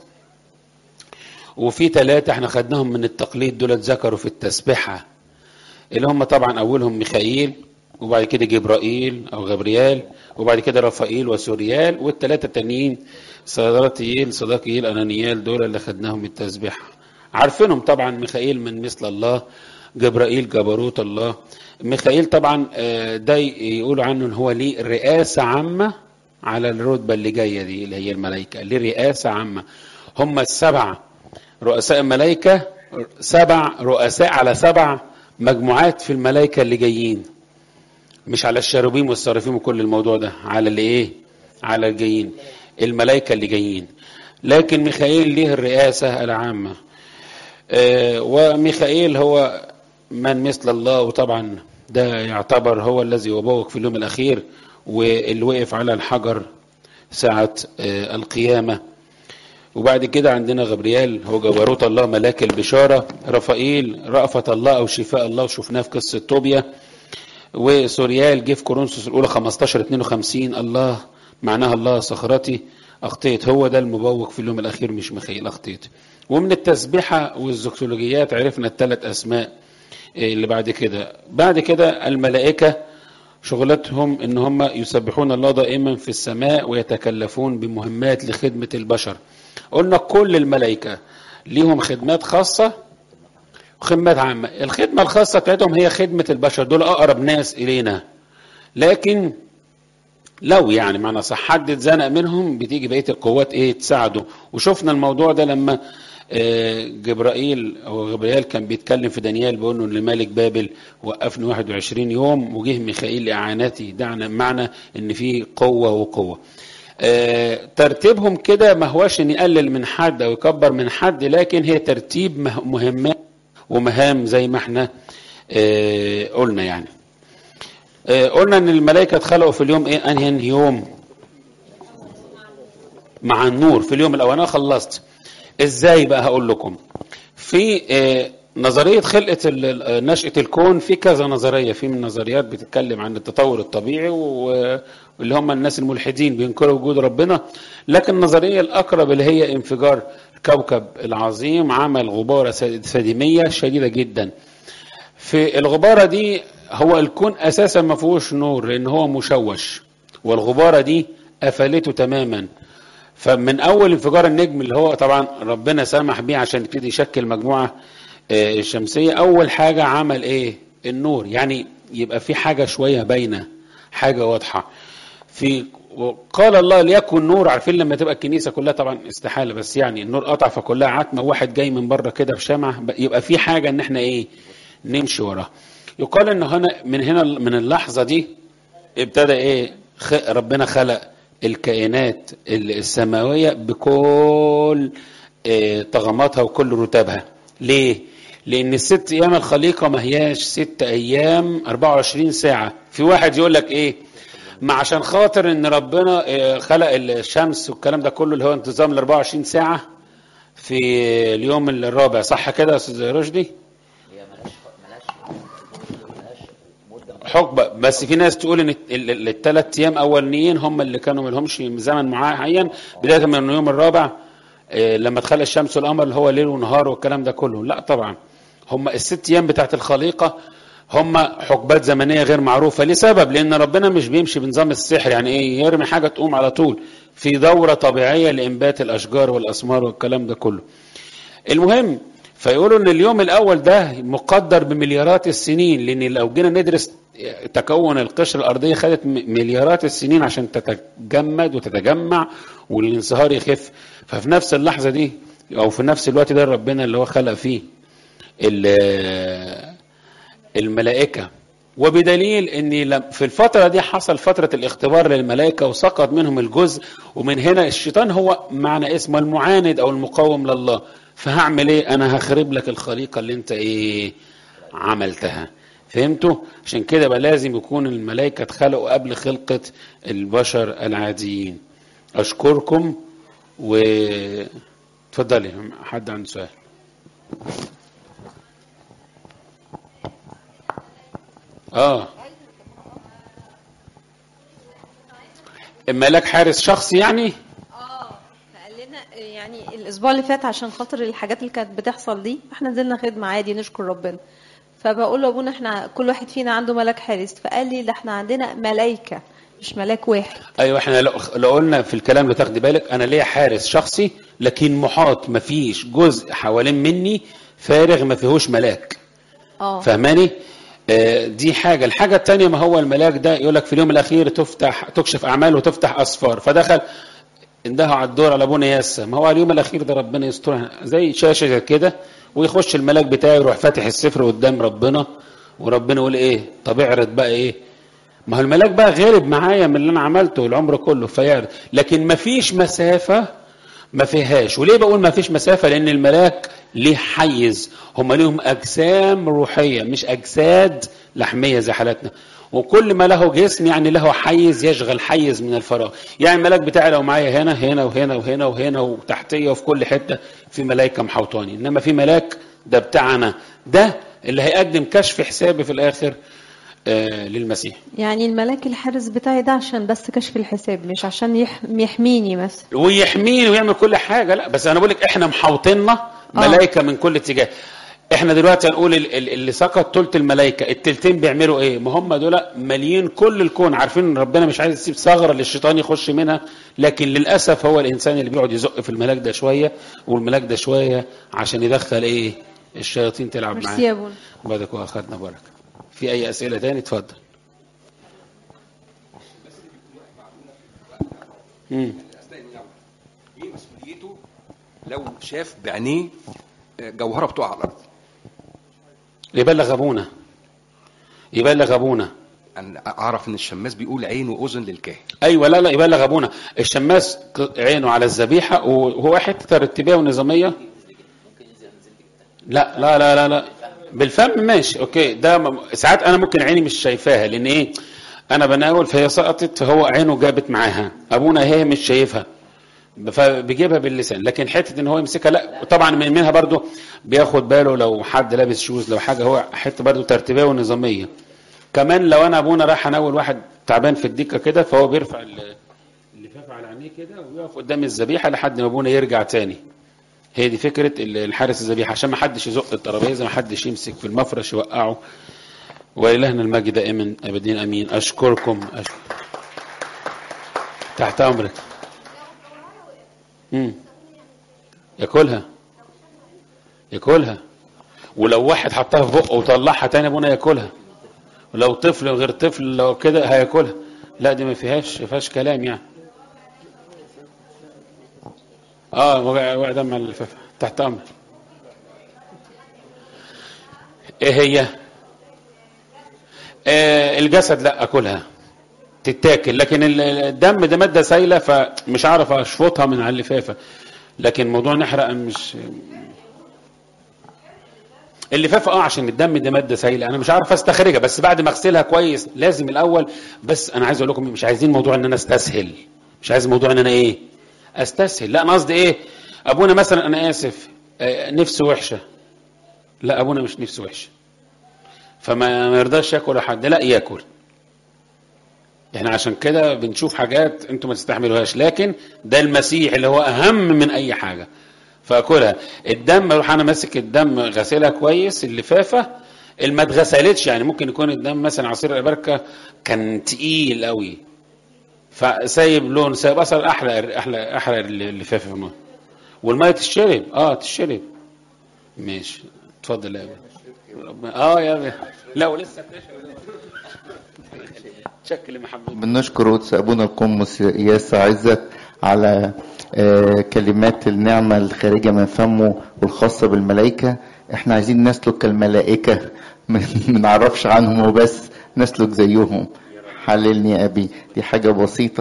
وفي ثلاثه احنا خدناهم من التقليد دول ذكروا في التسبحه اللي هم طبعا اولهم ميخائيل وبعد كده جبرائيل او غبريال وبعد كده رفائيل وسوريال والثلاثه التانيين صدرتييل صداقيل انانيال دول اللي خدناهم التسبيح عارفينهم طبعا ميخائيل من مثل الله جبرائيل جبروت الله ميخائيل طبعا آه، ده يقولوا عنه ان هو ليه رئاسه عامه على الرتبه اللي جايه دي اللي هي الملائكه ليه رئاسه عامه هم السبعه رؤساء الملائكة سبع رؤساء على سبع مجموعات في الملائكة اللي جايين مش على الشاروبيم والصرافيم وكل الموضوع ده على اللي ايه على الجايين الملائكة اللي جايين لكن ميخائيل ليه الرئاسة العامة آه، وميخائيل هو من مثل الله وطبعا ده يعتبر هو الذي يبوق في اليوم الأخير واللي وقف على الحجر ساعة آه، القيامة وبعد كده عندنا غبريال هو جبروت الله ملاك البشارة رفائيل رأفة الله أو شفاء الله وشفناه في قصة توبيا وسوريال جه في كورنثوس الأولى 15 52 الله معناها الله صخرتي أخطيت هو ده المبوق في اليوم الأخير مش مخيل أخطيت ومن التسبيحة والزكسولوجيات عرفنا الثلاث أسماء اللي بعد كده بعد كده الملائكة شغلتهم ان هم يسبحون الله دائما في السماء ويتكلفون بمهمات لخدمة البشر قلنا كل الملائكة ليهم خدمات خاصة وخدمات عامة الخدمة الخاصة بتاعتهم هي خدمة البشر دول أقرب ناس إلينا لكن لو يعني معنى صح حد اتزنق منهم بتيجي بقية القوات ايه تساعده وشفنا الموضوع ده لما آه، جبرائيل او غبريال كان بيتكلم في دانيال بيقول له لملك بابل وقفني 21 يوم وجه ميخائيل لاعانتي دعنا معنى ان في قوه وقوه آه، ترتيبهم كده ما هوش ان يقلل من حد او يكبر من حد لكن هي ترتيب مه- مهمات ومهام زي ما احنا آه، قلنا يعني آه، قلنا ان الملائكه اتخلقوا في اليوم ايه انهي يوم مع النور في اليوم الاولاني أنا خلصت ازاي بقى هقول لكم في آه، نظريه خلقه ال- ال- نشاه الكون في كذا نظريه في من نظريات بتتكلم عن التطور الطبيعي و- واللي هم الناس الملحدين بينكروا وجود ربنا لكن النظريه الاقرب اللي هي انفجار الكوكب العظيم عمل غباره سديميه شديده جدا في الغبارة دي هو الكون أساسا ما فيهوش نور لأن هو مشوش والغبارة دي قفلته تماما فمن أول انفجار النجم اللي هو طبعا ربنا سمح بيه عشان يبتدي يشكل مجموعة آه، الشمسية أول حاجة عمل إيه؟ النور يعني يبقى في حاجة شوية باينة حاجة واضحة في قال الله ليكن نور عارفين لما تبقى الكنيسه كلها طبعا استحاله بس يعني النور قطع فكلها عتمه واحد جاي من بره كده بشمعه يبقى في حاجه ان احنا ايه نمشي وراها يقال ان هنا من هنا من اللحظه دي ابتدى ايه خ- ربنا خلق الكائنات السماويه بكل آه، طغماتها وكل رتبها ليه لان الست ايام الخليقه ما هياش ست ايام 24 ساعه في واحد يقول لك ايه ما عشان خاطر ان ربنا آه، خلق الشمس والكلام ده كله اللي هو انتظام ال 24 ساعه في اليوم الرابع صح كده يا استاذ رشدي هي ملاش ملاش حقبه بس في ناس تقول ان الثلاث ايام اولانيين هم اللي كانوا ما لهمش زمن معين بدايه من اليوم الرابع آه، لما تخلى الشمس والقمر اللي هو ليل ونهار والكلام ده كله لا طبعا هم الست ايام بتاعت الخليقه هم حقبات زمنيه غير معروفه لسبب لان ربنا مش بيمشي بنظام السحر يعني ايه يرمي حاجه تقوم على طول في دوره طبيعيه لانبات الاشجار والاسمار والكلام ده كله المهم فيقولوا ان اليوم الاول ده مقدر بمليارات السنين لان لو جينا ندرس تكون القشره الارضيه خدت م- مليارات السنين عشان تتجمد وتتجمع والانصهار يخف ففي نفس اللحظه دي او في نفس الوقت ده ربنا اللي هو خلق فيه ال- الملائكه وبدليل ان لم- في الفتره دي حصل فتره الاختبار للملائكه وسقط منهم الجزء ومن هنا الشيطان هو معنى اسمه المعاند او المقاوم لله فهعمل ايه انا هخرب لك الخليقه اللي انت ايه عملتها فهمتوا عشان كده بقى لازم يكون الملائكه اتخلقوا قبل خلقه البشر العاديين اشكركم و اتفضلي حد عنده سؤال اه الملاك حارس شخصي يعني اه فقال لنا يعني الاسبوع اللي فات عشان خاطر الحاجات اللي كانت بتحصل دي احنا نزلنا خدمه عادي نشكر ربنا فبقول له ابونا احنا كل واحد فينا عنده ملاك حارس فقال لي ده احنا عندنا ملايكه مش ملاك واحد ايوه احنا لو, لو قلنا في الكلام اللي تاخدي بالك انا ليا حارس شخصي لكن محاط مفيش جزء حوالين مني فارغ ما فيهوش ملاك اه فهماني آه، دي حاجة الحاجة التانية ما هو الملاك ده يقول لك في اليوم الأخير تفتح تكشف أعمال وتفتح أسفار فدخل انده على الدور على ابونا ياسا ما هو اليوم الأخير ده ربنا يسترها زي شاشة كده ويخش الملاك بتاعي يروح فاتح السفر قدام ربنا وربنا يقول ايه طب اعرض بقى ايه ما هو الملاك بقى غالب معايا من اللي انا عملته العمر كله فيعرض لكن ما فيش مسافة ما فيهاش وليه بقول ما فيش مسافة لأن الملاك ليه حيز هم ليهم أجسام روحية مش أجساد لحمية زي حالتنا وكل ما له جسم يعني له حيز يشغل حيز من الفراغ يعني الملاك بتاعي لو معايا هنا هنا وهنا وهنا وهنا وتحتيه وفي كل حتة في ملائكة محوطاني إنما في ملاك ده بتاعنا ده اللي هيقدم كشف حسابي في الآخر آه للمسيح يعني الملاك الحارس بتاعي ده عشان بس كشف الحساب مش عشان يح- يحميني مثلا ويحميني ويعمل كل حاجه لا بس انا بقول لك احنا محاوطيننا ملائكه من كل اتجاه احنا دلوقتي هنقول ال- ال- اللي سقط تلت الملائكه التلتين بيعملوا ايه ما هم دول ماليين كل الكون عارفين ان ربنا مش عايز يسيب ثغره للشيطان يخش منها لكن للاسف هو الانسان اللي بيقعد يزق في الملاك ده شويه والملاك ده شويه عشان يدخل ايه الشياطين تلعب ميرسي معاه يا ابونا بعدك واخدنا بركه في اي اسئله تاني اتفضل امم ايه مسؤوليته لو شاف بعينيه جوهره بتقع على الارض يبلغ ابونا يبلغ ابونا انا اعرف ان الشماس بيقول عين واذن للكاهن ايوه لا لا يبلغ ابونا الشماس ق- عينه على الذبيحه وهو حته ترتيبيه ونظاميه لا لا لا لا لا بالفم ماشي اوكي ده م- ساعات انا ممكن عيني مش شايفاها لان ايه انا بناول فهي سقطت فهو عينه جابت معاها ابونا هي مش شايفها فبيجيبها باللسان لكن حته ان هو يمسكها لا طبعا من منها برضو بياخد باله لو حد لابس شوز لو حاجه هو حته برضو ترتيبيه ونظاميه كمان لو انا ابونا راح اناول واحد تعبان في الدكه كده فهو بيرفع ال- اللفافه على عينيه كده ويقف قدام الذبيحه لحد ما ابونا يرجع تاني هي دي فكره ال- الحارس الذبيحه عشان ما حدش يزق الترابيزه ما حدش يمسك في المفرش يوقعه ولإلهنا المجد دائما ابدين امين اشكركم أشكر. تحت امرك مم. ياكلها ياكلها ولو واحد حطها في بقه وطلعها تاني ابونا ياكلها ولو طفل غير طفل لو كده هياكلها لا دي ما فيهاش ما فيهاش كلام يعني اه وقع وقع دم على اللفافه تحت امر ايه هي آه الجسد لا اكلها تتاكل لكن ال- الدم ده ماده سايله فمش عارف اشفطها من على اللفافه لكن موضوع نحرق مش اللفافه اه عشان الدم ده ماده سايله انا مش عارف استخرجها بس بعد ما اغسلها كويس لازم الاول بس انا عايز اقول لكم مش عايزين موضوع ان انا استسهل مش عايز موضوع ان انا ايه استسهل لا انا قصدي ايه ابونا مثلا انا اسف آه، نفسه وحشه لا ابونا مش نفسه وحشه فما ما يرضاش ياكل حد لا ياكل احنا عشان كده بنشوف حاجات انتم ما تستحملوهاش لكن ده المسيح اللي هو اهم من اي حاجه فاكلها الدم اروح انا ماسك الدم غسلها كويس اللفافه اللي ما اتغسلتش يعني ممكن يكون الدم مثلا عصير البركه كان تقيل قوي فسايب لون سايب اثر احلى احلى احلى اللفافه في الميه والميه تشرب اه تشرب ماشي اتفضل يا ابني ربنا- اه يا ابني لا ولسه بتشرب شكل محمد بنشكر قدس أبونا القمص ياسر عزت على آه، كلمات النعمة الخارجة من فمه والخاصة بالملائكة احنا عايزين نسلك كالملائكة ما نعرفش عنهم وبس نسلك زيهم حللني يا أبي دي حاجة بسيطة